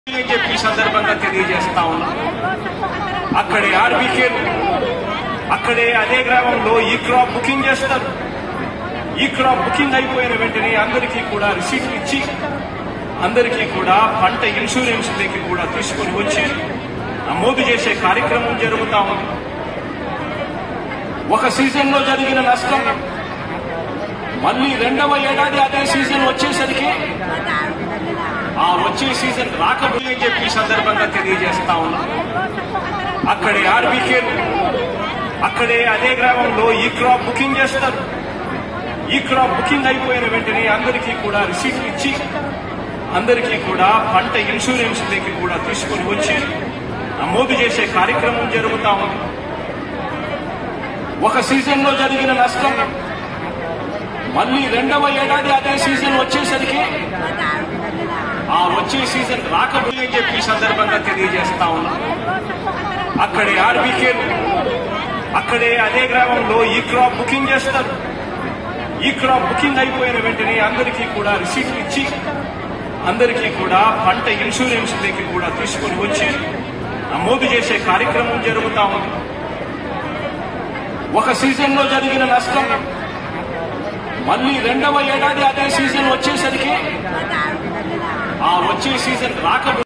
అని చెప్పి ఈ సందర్భంగా తెలియజేస్తా ఉన్నాం అక్కడే ఆర్బీకే అక్కడే అదే గ్రామంలో ఈ క్రాప్ బుకింగ్ చేస్తారు ఈ క్రాప్ బుకింగ్ అయిపోయిన వెంటనే అందరికీ కూడా రిసీట్లు ఇచ్చి అందరికీ కూడా పంట ఇన్సూరెన్స్ దగ్గర కూడా తీసుకొని వచ్చి నమోదు చేసే కార్యక్రమం జరుగుతా ఉంది ఒక సీజన్ లో జరిగిన నష్టం మళ్ళీ రెండవ ఏడాది అదే సీజన్ వచ్చేసరికి ఆ వచ్చే సీజన్ రాకపోయని చెప్పి ఈ సందర్భంగా తెలియజేస్తా ఉన్నాం అక్కడే ఆర్బీకే అక్కడే అదే గ్రామంలో ఈ క్రాప్ బుకింగ్ చేస్తారు ఈ క్రాప్ బుకింగ్ అయిపోయిన వెంటనే అందరికీ కూడా రిసీట్లు ఇచ్చి అందరికీ కూడా పంట ఇన్సూరెన్స్ దగ్గర కూడా తీసుకొని వచ్చి నమోదు చేసే కార్యక్రమం జరుగుతా ఉంది ఒక సీజన్ లో జరిగిన నష్టం మళ్ళీ రెండవ ఏడాది అదే సీజన్ వచ్చేసరికి ఆ వచ్చే సీజన్ రాకపోయని చెప్పి ఈ సందర్భంగా తెలియజేస్తా ఉన్నాం అక్కడే ఆర్బీకే అక్కడే అదే గ్రామంలో ఈ క్రాప్ బుకింగ్ చేస్తారు ఈ క్రాప్ బుకింగ్ అయిపోయిన వెంటనే అందరికీ కూడా రిసీట్లు ఇచ్చి అందరికీ కూడా పంట ఇన్సూరెన్స్ దగ్గర కూడా తీసుకొని వచ్చి నమోదు చేసే కార్యక్రమం జరుగుతా ఉంది ఒక సీజన్ లో జరిగిన నష్టం మళ్ళీ రెండవ ఏడాది అదే సీజన్ వచ్చేసరికి ఆ వచ్చే సీజన్ రాకపోతే